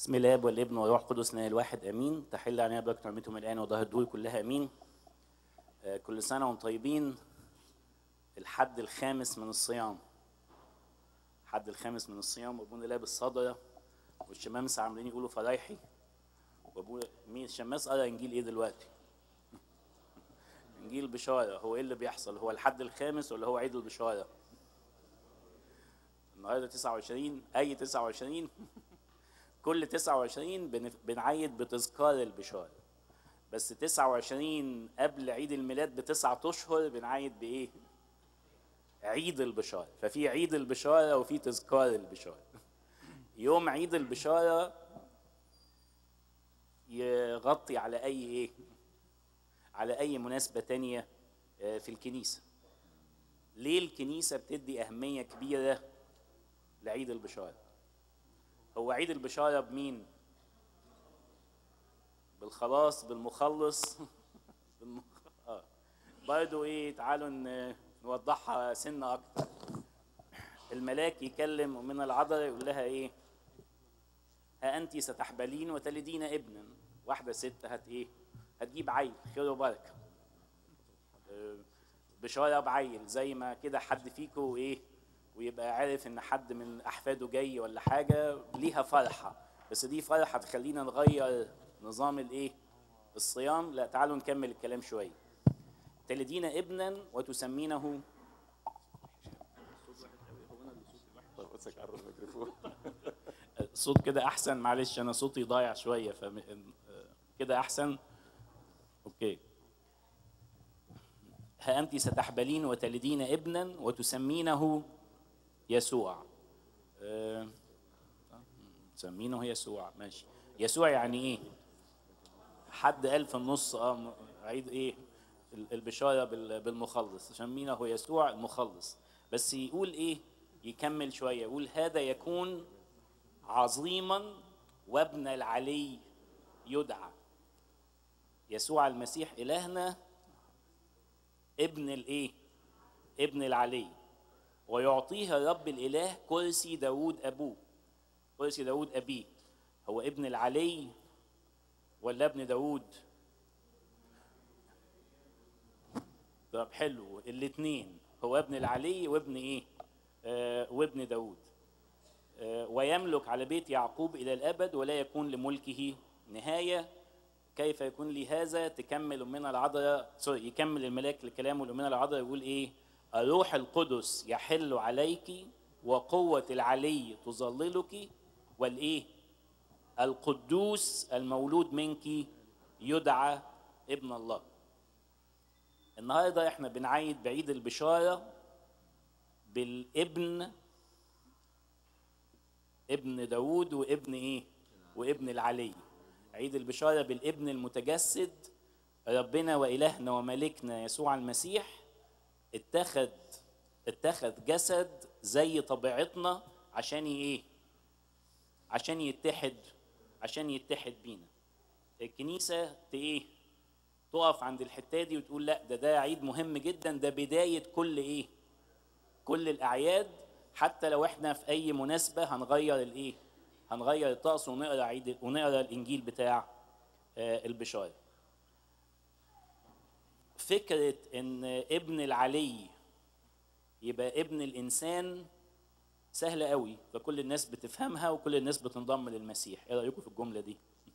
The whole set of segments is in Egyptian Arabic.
بسم الله والابن والروح القدس لنا الواحد امين تحل علينا بركه نعمتهم الان وظهر الدول كلها امين آه، كل سنه وانتم طيبين الحد الخامس من الصيام الحد الخامس من الصيام وابونا لابس صدره والشمامسه عاملين يقولوا فرايحي وابونا مين الشماس قرا انجيل ايه دلوقتي انجيل بشاره هو ايه اللي بيحصل هو الحد الخامس ولا هو عيد البشاره النهارده 29 اي 29 كل 29 بن- بنعيد بتذكار البشاره بس 29 قبل عيد الميلاد بتسعة اشهر بنعيد بايه؟ عيد البشاره ففي عيد البشاره وفي تذكار البشاره يوم عيد البشاره يغطي على اي ايه؟ على اي مناسبه تانية آه، في الكنيسه ليه الكنيسه بتدي اهميه كبيره لعيد البشاره هو عيد البشارة بمين؟ بالخلاص بالمخلص بالمخ... آه. برضو ايه تعالوا ن- نوضحها سنة أكتر الملاك يكلم من العذراء يقول لها ايه؟ ها أنت ستحبلين وتلدين ابنا واحدة ست هت ايه؟ هتجيب عيل خير وبركة آه، بشارة بعيل زي ما كده حد فيكم ايه ويبقى عارف ان حد من احفاده جاي ولا حاجه ليها فرحه بس دي فرحه تخلينا نغير نظام الايه الصيام لا تعالوا نكمل الكلام شويه تلدين ابنا وتسمينه الصوت كده احسن معلش انا صوتي ضايع شويه ف كده احسن اوكي ها انت ستحبلين وتلدين ابنا وتسمينه يسوع آه، تسمينه يسوع ماشي يسوع يعني ايه حد قال في النص اه م- عيد ايه ال- البشاره بال- بالمخلص سمينه يسوع المخلص بس يقول ايه يكمل شويه يقول هذا يكون عظيما وابن العلي يدعى يسوع المسيح الهنا ابن الايه ابن العلي ويعطيها الرب الاله كرسي داود ابوه كرسي داود ابيه هو ابن العلي ولا ابن داود طب حلو الاثنين هو ابن العلي وابن ايه آه وابن داود آه ويملك على بيت يعقوب الى الابد ولا يكون لملكه نهايه كيف يكون لي هذا تكمل من العذراء سوري يكمل الملاك لكلامه من العذراء يقول ايه الروح القدس يحل عليك وقوة العلي تظللك والايه القدوس المولود منك يدعى ابن الله النهارده احنا بنعيد بعيد البشارة بالابن ابن داود وابن ايه وابن العلي عيد البشارة بالابن المتجسد ربنا وإلهنا وملكنا يسوع المسيح اتخذ اتخذ جسد زي طبيعتنا عشان ي- ايه عشان يتحد عشان يتحد بينا الكنيسة ت- ايه تقف عند الحتة دي وتقول لا ده ده عيد مهم جدا ده بداية كل ايه كل الأعياد حتى لو احنا في أي مناسبة هنغير الايه هنغير الطقس ونقرا عيد ونقرا الإنجيل بتاع آه، البشارة فكرة إن ابن العلي يبقى ابن الإنسان سهلة قوي فكل الناس بتفهمها وكل الناس بتنضم للمسيح إيه رأيكم في الجملة دي؟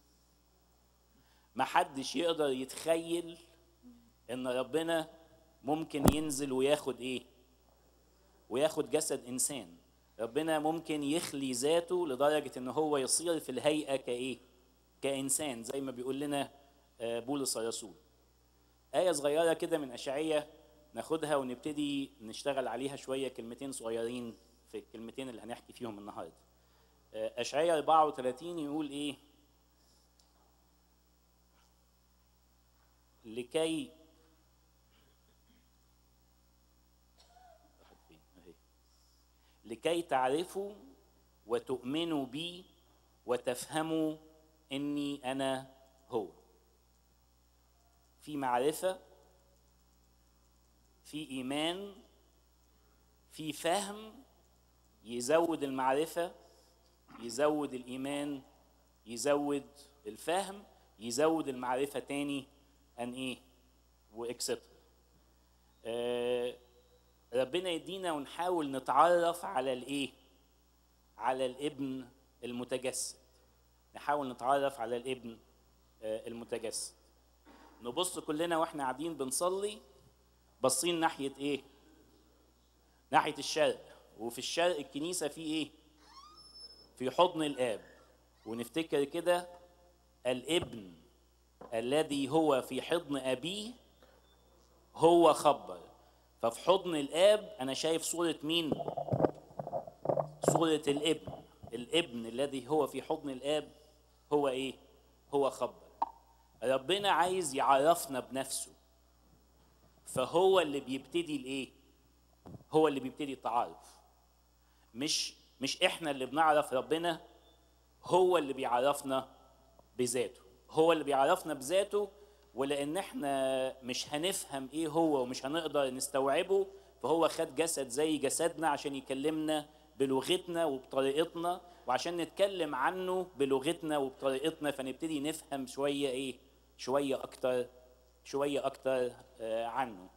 ما حدش يقدر يتخيل إن ربنا ممكن ينزل وياخد إيه؟ وياخد جسد إنسان ربنا ممكن يخلي ذاته لدرجة إن هو يصير في الهيئة كإيه؟ كإنسان زي ما بيقول لنا آه، بولس الرسول آية صغيرة كده من أشعية ناخدها ونبتدي نشتغل عليها شوية كلمتين صغيرين في الكلمتين اللي هنحكي فيهم النهاردة آه، أشعية 34 يقول إيه لكي راحت فين؟ أهي. لكي تعرفوا وتؤمنوا بي وتفهموا اني انا هو في معرفه في ايمان في فهم يزود المعرفه يزود الايمان يزود الفهم يزود المعرفة تاني ان ايه واكسترا آه ربنا يدينا ونحاول نتعرف على الايه على الابن المتجسد نحاول نتعرف على الابن آه المتجسد نبص كلنا واحنا قاعدين بنصلي باصين ناحيه ايه ناحيه الشرق وفي الشرق الكنيسه في ايه في حضن الاب ونفتكر كده الابن الذي هو في حضن ابيه هو خبر ففي حضن الاب انا شايف صوره مين صوره الابن الابن الذي هو في حضن الاب هو ايه هو خبر ربنا عايز يعرفنا بنفسه فهو اللي بيبتدي الايه هو اللي بيبتدي التعارف مش مش احنا اللي بنعرف ربنا هو اللي بيعرفنا بذاته هو اللي بيعرفنا بذاته ولان احنا مش هنفهم ايه هو ومش هنقدر نستوعبه فهو خد جسد زي جسدنا عشان يكلمنا بلغتنا وبطريقتنا وعشان نتكلم عنه بلغتنا وبطريقتنا فنبتدي نفهم شويه ايه شويه اكتر شويه اكتر آه عنه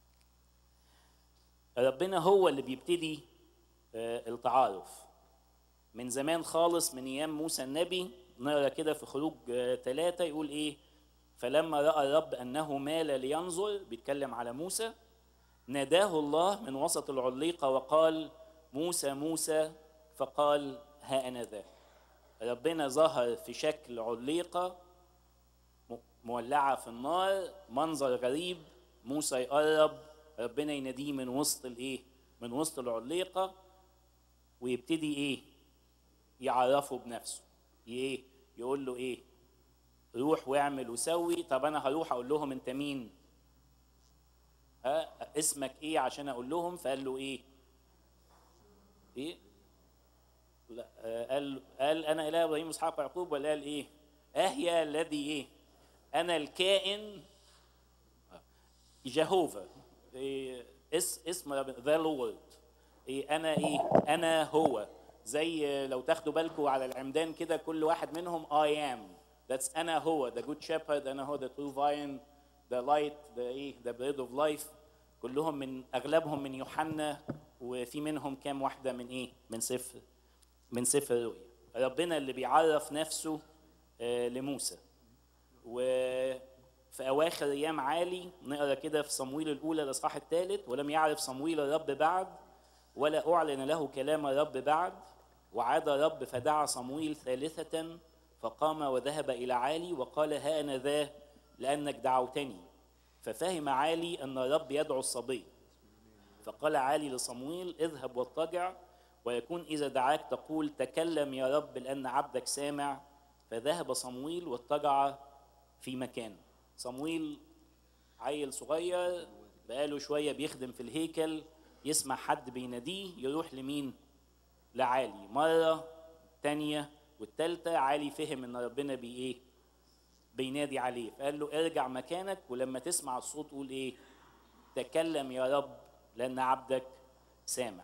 ربنا هو اللي بيبتدي آه التعارف من زمان خالص من ايام موسى النبي نقرا كده في خروج ثلاثة يقول ايه فلما راى الرب انه مال لينظر بيتكلم على موسى ناداه الله من وسط العليقه وقال موسى موسى فقال ها انا ذا ربنا ظهر في شكل عليقه مولعه في النار منظر غريب موسى يقرب ربنا يناديه من وسط الايه من وسط العليقه ويبتدي ايه يعرفه بنفسه ايه يقول له ايه روح واعمل وسوي طب انا هروح اقول لهم انت مين ها اسمك ايه عشان اقول لهم فقال له ايه ايه لا قال قال انا اله ابراهيم واسحاق ويعقوب ولا قال ايه اهيا الذي ايه انا الكائن جهوفا إيه اس اسم ذا لورد إيه انا ايه انا هو زي لو تاخدوا بالكم على العمدان كده كل واحد منهم I am that's أنا هو the good shepherd أنا هو the true vine the light the إيه the bread of life كلهم من أغلبهم من يوحنا وفي منهم كام واحدة من إيه من سفر من سفر الرؤيا ربنا اللي بيعرف نفسه آه لموسى وفي أواخر أيام عالي نقرا كده في صمويل الأولى الإصحاح الثالث ولم يعرف صمويل الرب بعد ولا أعلن له كلام الرب بعد وعاد الرب فدعا صمويل ثالثة فقام وذهب إلى عالي وقال ها أنا ذا لأنك دعوتني ففهم عالي أن الرب يدعو الصبي فقال عالي لصمويل اذهب واضطجع ويكون إذا دعاك تقول تكلم يا رب لأن عبدك سامع فذهب صمويل واضطجع في مكانه صمويل عيل صغير بقاله شوية بيخدم في الهيكل يسمع حد بيناديه يروح لمين لعالي مرة تانية والتالتة عالي فهم ان ربنا بي ايه بينادي عليه فقال له ارجع مكانك ولما تسمع الصوت قول ايه تكلم يا رب لان عبدك سامع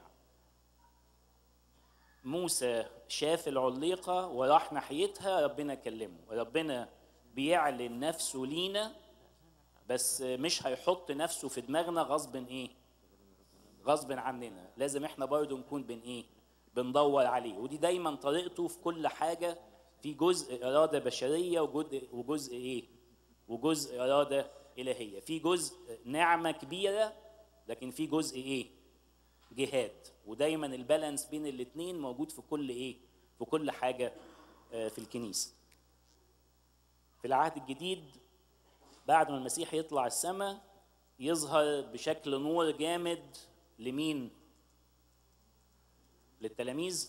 موسى شاف العليقة وراح ناحيتها ربنا كلمه ربنا بيعلن نفسه لينا بس مش هيحط نفسه في دماغنا غصب ايه غصب عننا لازم احنا برضو نكون بن ايه بندور عليه ودي دايما طريقته في كل حاجة في جزء إرادة بشرية وجزء وجزء إيه؟ وجزء إرادة إلهية في جزء نعمة كبيرة لكن في جزء إيه؟ جهاد ودايما البالانس بين الاتنين موجود في كل إيه؟ في كل حاجة في الكنيسة في العهد الجديد بعد ما المسيح يطلع السماء يظهر بشكل نور جامد لمين؟ للتلاميذ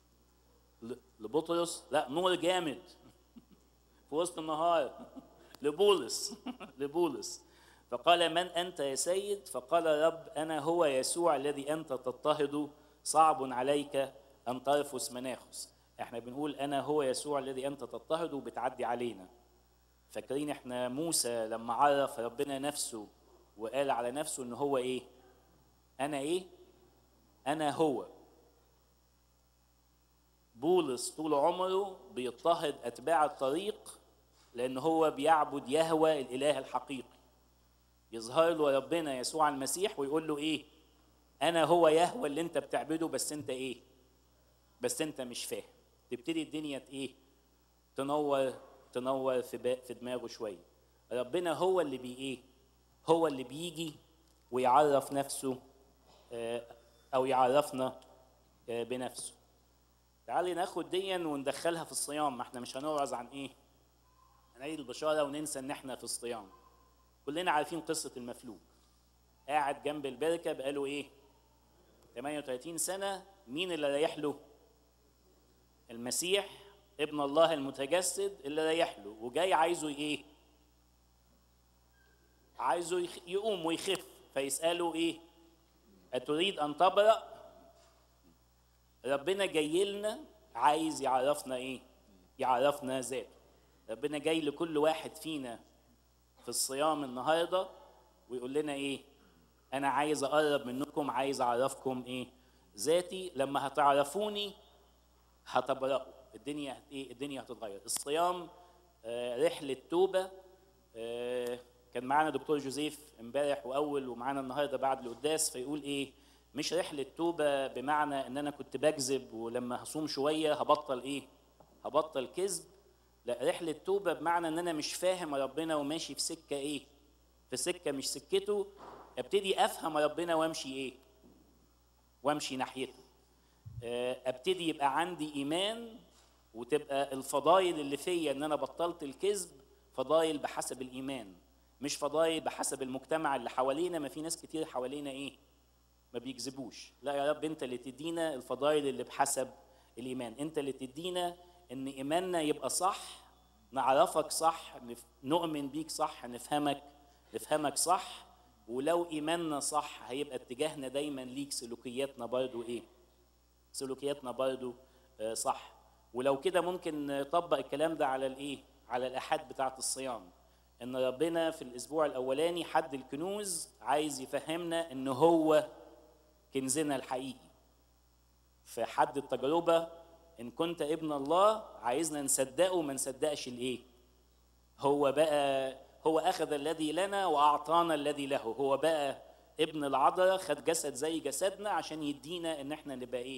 لبطرس لا نور جامد في وسط النهار لبولس لبولس فقال من انت يا سيد فقال رب انا هو يسوع الذي انت تضطهد صعب عليك ان ترفس مناخس احنا بنقول انا هو يسوع الذي انت تضطهد وبتعدي علينا فاكرين احنا موسى لما عرف ربنا نفسه وقال على نفسه ان هو ايه انا ايه انا هو بولس طول عمره بيضطهد اتباع الطريق لان هو بيعبد يهوى الاله الحقيقي يظهر له ربنا يسوع المسيح ويقول له ايه انا هو يهوى اللي انت بتعبده بس انت ايه بس انت مش فاهم تبتدي الدنيا ايه تنور تنور في في دماغه شويه ربنا هو اللي بي ايه هو اللي بيجي ويعرف نفسه او يعرفنا بنفسه تعالي ناخد ديا وندخلها في الصيام ما احنا مش هنوعظ عن ايه عن عيد البشاره وننسى ان احنا في الصيام كلنا عارفين قصه المفلوج قاعد جنب البركه بقاله ايه 38 سنه مين اللي رايح له المسيح ابن الله المتجسد اللي رايح له وجاي عايزه ايه عايزه يقوم ويخف فيساله ايه اتريد ان تبرأ ربنا جاي لنا عايز يعرفنا ايه يعرفنا ذاته ربنا جاي لكل واحد فينا في الصيام النهارده ويقول لنا ايه انا عايز اقرب منكم عايز اعرفكم ايه ذاتي لما هتعرفوني هتبرأوا الدنيا ايه الدنيا هتتغير الصيام آه رحله توبه آه كان معانا دكتور جوزيف امبارح واول ومعانا النهارده بعد القداس فيقول ايه مش رحله توبه بمعنى ان انا كنت بكذب ولما هصوم شويه هبطل ايه هبطل كذب لا رحله توبه بمعنى ان انا مش فاهم ربنا وماشي في سكه ايه في سكه مش سكته ابتدي افهم ربنا وامشي ايه وامشي ناحيته ابتدي يبقى عندي ايمان وتبقى الفضايل اللي فيا ان انا بطلت الكذب فضايل بحسب الايمان مش فضايل بحسب المجتمع اللي حوالينا ما في ناس كتير حوالينا ايه ما بيكذبوش لا يا رب انت اللي تدينا الفضايل اللي بحسب الايمان انت اللي تدينا ان ايماننا يبقى صح نعرفك صح نؤمن بيك صح نفهمك نفهمك صح ولو ايماننا صح هيبقى اتجاهنا دايما ليك سلوكياتنا برضو ايه سلوكياتنا برضو آه صح ولو كده ممكن نطبق الكلام ده على الايه على الاحاد بتاعه الصيام ان ربنا في الاسبوع الاولاني حد الكنوز عايز يفهمنا ان هو كنزنا الحقيقي في حد التجربه ان كنت ابن الله عايزنا نصدقه وما نصدقش الايه هو بقى هو اخذ الذي لنا واعطانا الذي له هو بقى ابن العذراء خد جسد زي جسدنا عشان يدينا ان احنا نبقى ايه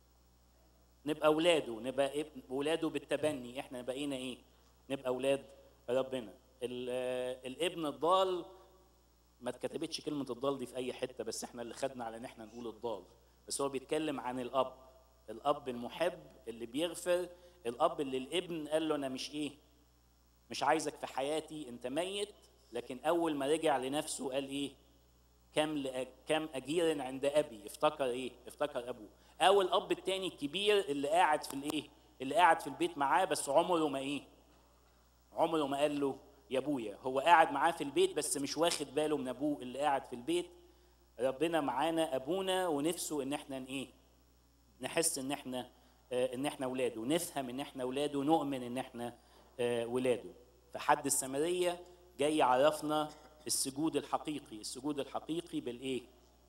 نبقى اولاده نبقى ابن اولاده بالتبني احنا بقينا ايه نبقى اولاد ربنا الابن الضال ما اتكتبتش كلمه الضال دي في اي حته بس احنا اللي خدنا على ان احنا نقول الضال بس هو بيتكلم عن الاب الاب المحب اللي بيغفر الاب اللي الابن قال له انا مش ايه مش عايزك في حياتي انت ميت لكن اول ما رجع لنفسه قال ايه كم لأ... كم اجير عند ابي افتكر ايه افتكر ابوه او الاب التاني الكبير اللي قاعد في الايه اللي قاعد في البيت معاه بس عمره ما ايه عمره ما قال له يا ابويا هو قاعد معاه في البيت بس مش واخد باله من ابوه اللي قاعد في البيت ربنا معانا ابونا ونفسه ان احنا ايه نحس ان احنا آه ان احنا اولاده نفهم ان احنا اولاده نؤمن ان احنا آه ولاده فحد السامريه جاي يعرفنا السجود الحقيقي السجود الحقيقي بالايه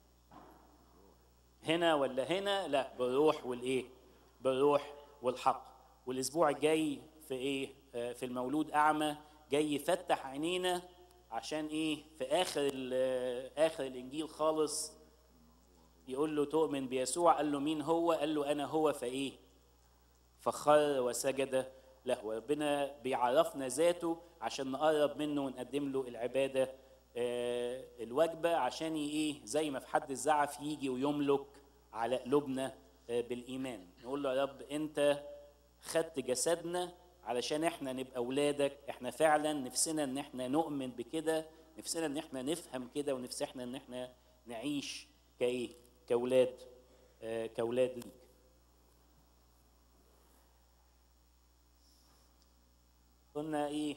هنا ولا هنا لا بالروح والايه بالروح والحق والاسبوع الجاي في ايه آه في المولود اعمى جاي يفتح عينينا عشان ايه في اخر اخر الانجيل خالص يقول له تؤمن بيسوع قال له مين هو قال له انا هو فايه فخر وسجد له ربنا بيعرفنا ذاته عشان نقرب منه ونقدم له العباده آه الواجبه عشان ايه زي ما في حد الزعف يجي ويملك على قلوبنا آه بالايمان نقول له يا رب انت خدت جسدنا علشان احنا نبقى اولادك احنا فعلا نفسنا ان احنا نؤمن بكده نفسنا ان احنا نفهم كده ونفسنا ان احنا نعيش كايه كاولاد آه كاولاد ليك قلنا ايه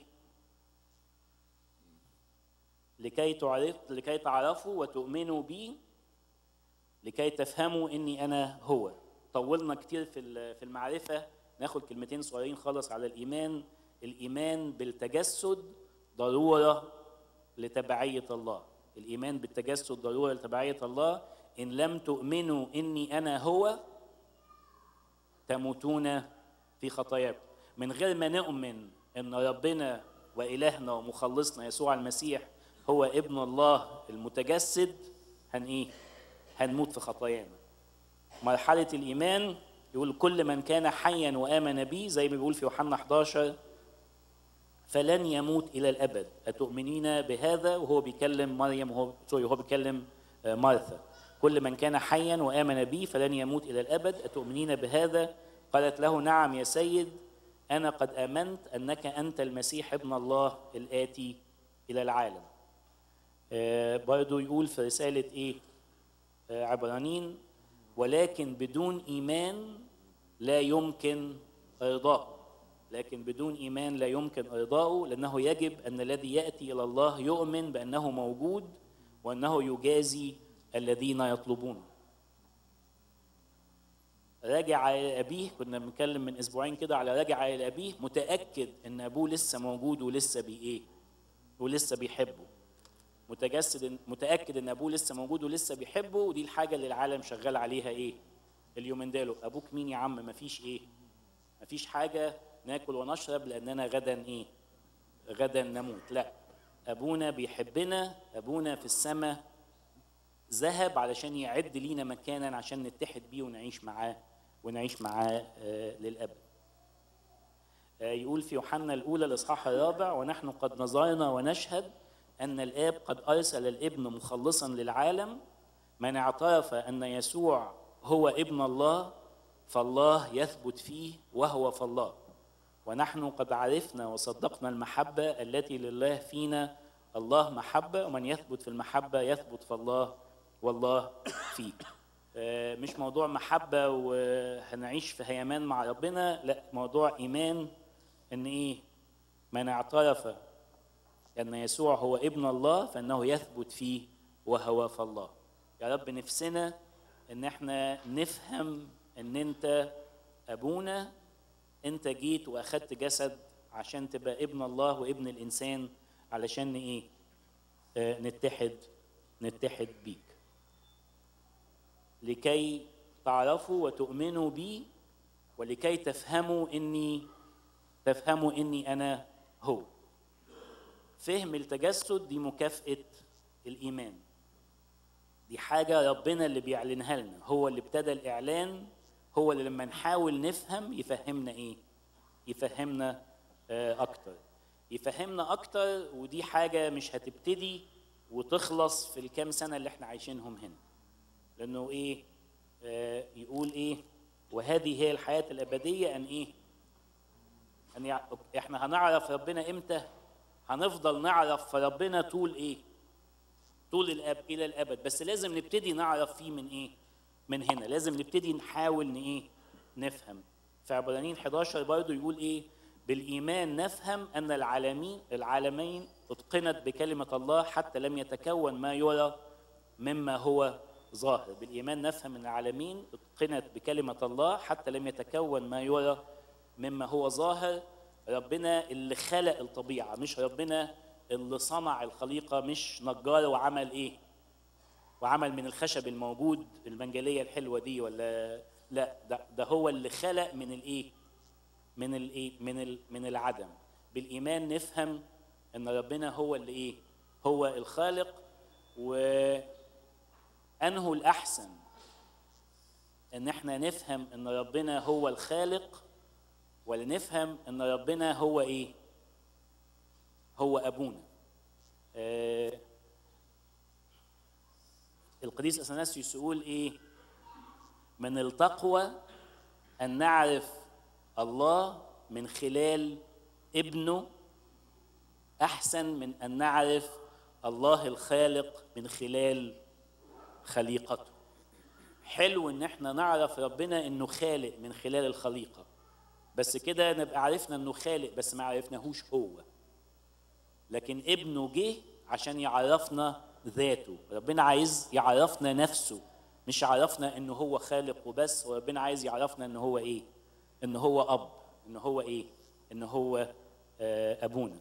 لكي تعرف لكي تعرفوا وتؤمنوا بي لكي تفهموا اني انا هو طولنا كتير في في المعرفه ناخد كلمتين صغيرين خالص على الايمان الايمان بالتجسد ضروره لتبعيه الله الايمان بالتجسد ضروره لتبعيه الله ان لم تؤمنوا اني انا هو تموتون في خطاياكم من غير ما نؤمن ان ربنا والهنا ومخلصنا يسوع المسيح هو ابن الله المتجسد هن ايه هنموت في خطايانا مرحله الايمان يقول كل من كان حيا وامن بي زي ما بيقول في يوحنا 11 فلن يموت الى الابد اتؤمنين بهذا وهو بيكلم مريم وهو سوري وهو بيكلم آه، مارثا كل من كان حيا وامن بي فلن يموت الى الابد اتؤمنين بهذا قالت له نعم يا سيد انا قد امنت انك انت المسيح ابن الله الاتي الى العالم آه، برضو يقول في رساله ايه آه، عبرانيين ولكن بدون ايمان لا يمكن ارضاء لكن بدون ايمان لا يمكن ارضاؤه لانه يجب ان الذي ياتي الى الله يؤمن بانه موجود وانه يجازي الذين يطلبونه راجع الى ابيه كنا بنتكلم من اسبوعين كده على راجع الى ابيه متاكد ان ابوه لسه موجود ولسه بي ايه ولسه بيحبه متجسد متاكد ان ابوه لسه موجود ولسه بيحبه ودي الحاجه اللي العالم شغال عليها ايه اليومين دول ابوك مين يا عم مفيش ايه مفيش حاجه ناكل ونشرب لاننا غدا ايه غدا نموت لا ابونا بيحبنا ابونا في السماء ذهب علشان يعد لينا مكانا عشان نتحد بيه ونعيش معاه ونعيش معاه آه، للابد آه، يقول في يوحنا الاولى الاصحاح الرابع ونحن قد نظرنا ونشهد ان الاب قد ارسل الابن مخلصا للعالم من اعترف ان يسوع هو ابن الله فالله يثبت فيه وهو في الله ونحن قد عرفنا وصدقنا المحبه التي لله فينا الله محبه ومن يثبت في المحبه يثبت في الله والله فيه آه، مش موضوع محبه وهنعيش في هيمان مع ربنا لا موضوع ايمان ان ايه من اعترف أن يسوع هو ابن الله فإنه يثبت فيه وهو في الله يا رب نفسنا إن احنا نفهم إن أنت أبونا أنت جيت وأخدت جسد عشان تبقى ابن الله وابن الإنسان علشان إيه آه، نتحد نتحد بيك لكي تعرفوا وتؤمنوا بي ولكي تفهموا إني تفهموا إني أنا هو فهم التجسد دي مكافأة الإيمان دي حاجة ربنا اللي بيعلنها لنا هو اللي ابتدى الإعلان هو اللي لما نحاول نفهم يفهمنا إيه يفهمنا آه، أكتر يفهمنا أكتر ودي حاجة مش هتبتدي وتخلص في الكام سنة اللي احنا عايشينهم هنا لأنه إيه آه، يقول إيه وهذه هي الحياة الأبدية أن إيه أن يع... احنا هنعرف ربنا إمتى هنفضل نعرف في ربنا طول ايه طول الأب الى الابد بس لازم نبتدي نعرف فيه من ايه من هنا لازم نبتدي نحاول ن ايه نفهم في عبرانيين 11 برضه يقول ايه بالايمان نفهم ان العالمين العالمين اتقنت بكلمه الله حتى لم يتكون ما يرى مما هو ظاهر بالايمان نفهم ان العالمين اتقنت بكلمه الله حتى لم يتكون ما يرى مما هو ظاهر ربنا اللي خلق الطبيعة مش ربنا اللي صنع الخليقة مش نجار وعمل ايه وعمل من الخشب الموجود المنجلية الحلوة دي ولا لا ده, ده هو اللي خلق من الايه من الايه من ال من العدم بالإيمان نفهم ان ربنا هو اللي ايه هو الخالق وأنه الأحسن ان احنا نفهم ان ربنا هو الخالق ولنفهم ان ربنا هو ايه هو ابونا آه القديس اثناسيوس يقول ايه من التقوى ان نعرف الله من خلال ابنه احسن من ان نعرف الله الخالق من خلال خليقته حلو ان احنا نعرف ربنا انه خالق من خلال الخليقه بس كده نبقى عرفنا انه خالق بس ما عرفناهوش هو لكن ابنه جه عشان يعرفنا ذاته ربنا عايز يعرفنا نفسه مش يعرفنا انه هو خالق وبس وربنا عايز يعرفنا ان هو ايه ان هو اب ان هو ايه ان هو آه ابونا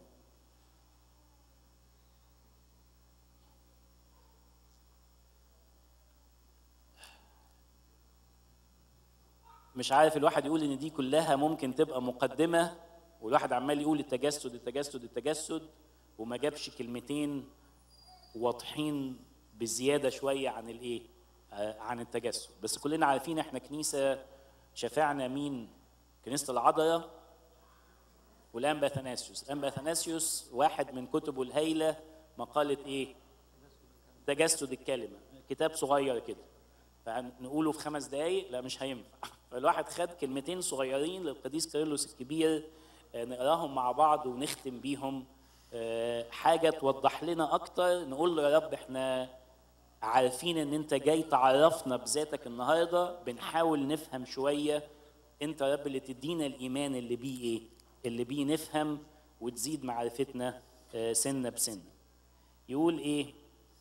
مش عارف الواحد يقول ان دي كلها ممكن تبقى مقدمه والواحد عمال يقول التجسد التجسد التجسد وما جابش كلمتين واضحين بزياده شويه عن الايه؟ آه، عن التجسد بس كلنا عارفين احنا كنيسه شفعنا مين؟ كنيسه العذراء والانبا اثناسيوس الانبا اثناسيوس واحد من كتبه الهايله مقاله ايه؟ تجسد الكلمه كتاب صغير كده فنقوله في خمس دقايق لا مش هينفع فالواحد خد كلمتين صغيرين للقديس كيرلس الكبير آه، نقراهم مع بعض ونختم بيهم آه، حاجه توضح لنا اكتر نقول له يا رب احنا عارفين ان انت جاي تعرفنا بذاتك النهارده بنحاول نفهم شويه انت يا رب اللي تدينا الايمان اللي بيه ايه اللي بيه نفهم وتزيد معرفتنا آه، سنه بسنه يقول ايه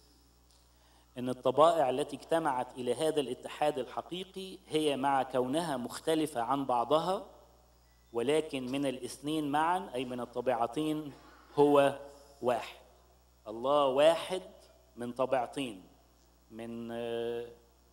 ان الطبائع التي اجتمعت الى هذا الاتحاد الحقيقي هي مع كونها مختلفه عن بعضها ولكن من الاثنين معا اي من الطبيعتين هو واحد الله واحد من طبيعتين من آه،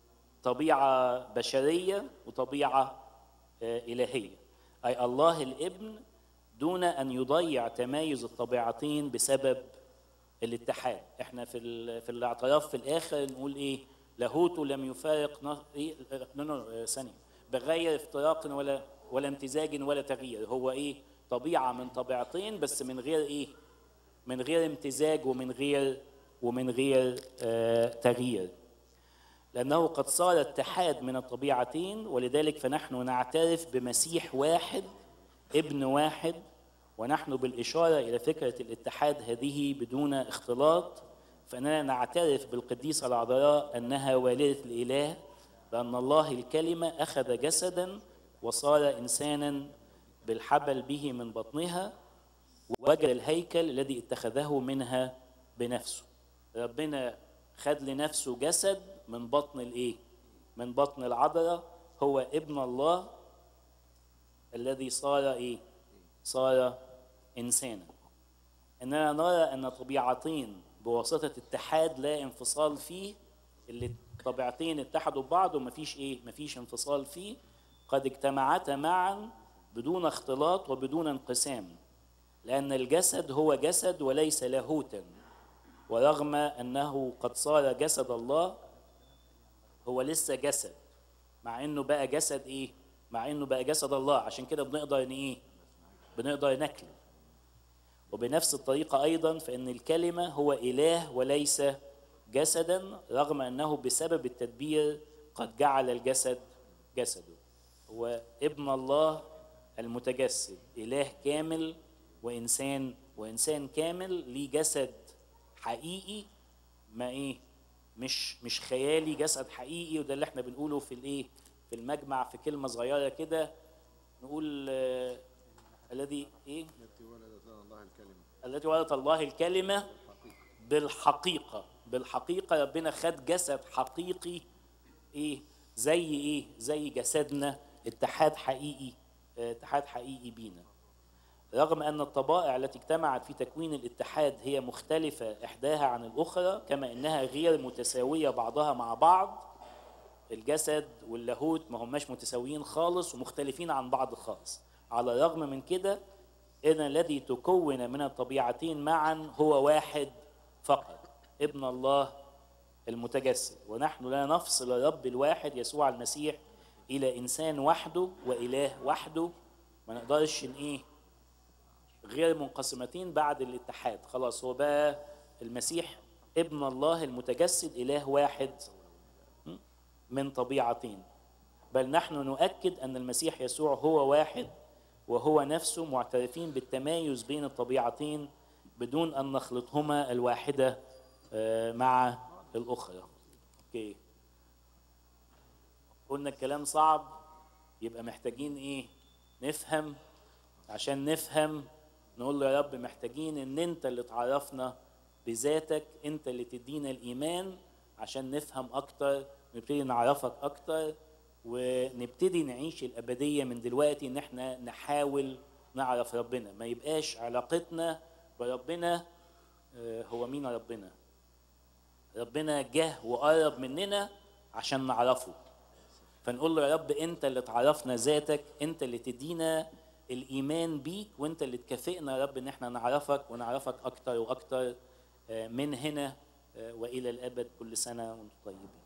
طبيعه بشريه وطبيعه آه، الهيه اي الله الابن دون ان يضيع تمايز الطبيعتين بسبب الاتحاد احنا في ال- في الاعتراف في الاخر نقول ايه لاهوت لم يفارق ن- ايه نو نو آه، ثانيه بغير افتراق ولا ولا امتزاج ولا تغيير هو ايه طبيعه من طبيعتين بس من غير ايه من غير امتزاج ومن غير ومن غير آه تغيير لأنه قد صار اتحاد من الطبيعتين ولذلك فنحن نعترف بمسيح واحد ابن واحد ونحن بالإشارة إلى فكرة الاتحاد هذه بدون اختلاط فإننا نعترف بالقديسة العذراء أنها والدة الإله لأن الله الكلمة أخذ جسدا وصار إنسانا بالحبل به من بطنها وجد الهيكل الذي اتخذه منها بنفسه ربنا خد لنفسه جسد من بطن الايه من بطن العذراء هو ابن الله الذي صار ايه صار انسانا اننا نرى ان طبيعتين بواسطه اتحاد لا انفصال فيه اللي طبيعتين اتحدوا ببعض ومفيش ايه مفيش انفصال فيه قد اجتمعتا معا بدون اختلاط وبدون انقسام لأن الجسد هو جسد وليس لاهوتا ورغم أنه قد صار جسد الله هو لسه جسد مع إنه بقى جسد إيه؟ مع إنه بقى جسد الله عشان كده بنقدر إن إيه؟ بنقدر نكله وبنفس الطريقة أيضا فإن الكلمة هو إله وليس جسدا رغم أنه بسبب التدبير قد جعل الجسد جسده هو ابن الله المتجسد إله كامل وإنسان وإنسان كامل ليه جسد حقيقي ما إيه مش مش خيالي جسد حقيقي وده اللي احنا بنقوله في الإيه في المجمع في كلمة صغيرة كده نقول آه الذي إيه التي ولدت لنا الله الكلمة التي ولدت الله الكلمة بالحقيقة بالحقيقة ربنا خد جسد حقيقي ايه زي ايه زي جسدنا اتحاد حقيقي اه، اتحاد حقيقي بينا رغم ان الطبائع التي اجتمعت في تكوين الاتحاد هي مختلفة احداها عن الاخرى كما انها غير متساوية بعضها مع بعض الجسد واللاهوت ما هماش متساويين خالص ومختلفين عن بعض خالص على الرغم من كده إن الذي تكون من الطبيعتين معا هو واحد فقط ابن الله المتجسد ونحن لا نفصل الرب الواحد يسوع المسيح إلى إنسان وحده وإله وحده ما نقدرش ن- إيه غير منقسمتين بعد الاتحاد خلاص هو بقى المسيح ابن الله المتجسد إله واحد من طبيعتين بل نحن نؤكد أن المسيح يسوع هو واحد وهو نفسه معترفين بالتمايز بين الطبيعتين بدون أن نخلطهما الواحدة آه، مع الأخرى أوكي قلنا الكلام صعب يبقى محتاجين إيه نفهم عشان نفهم نقول له يا رب محتاجين ان انت اللي تعرفنا بذاتك انت اللي تدينا الايمان عشان نفهم اكتر نبتدي نعرفك اكتر ونبتدي نعيش الابديه من دلوقتي ان احنا نحاول نعرف ربنا ما يبقاش علاقتنا بربنا آه، هو مين ربنا ربنا جه وقرب مننا عشان نعرفه فنقول له يا رب انت اللي تعرفنا ذاتك انت اللي تدينا الايمان بيك وانت اللي تكافئنا يا رب ان احنا نعرفك ونعرفك اكتر واكتر آه، من هنا آه، والى الابد كل سنه وانتم طيبين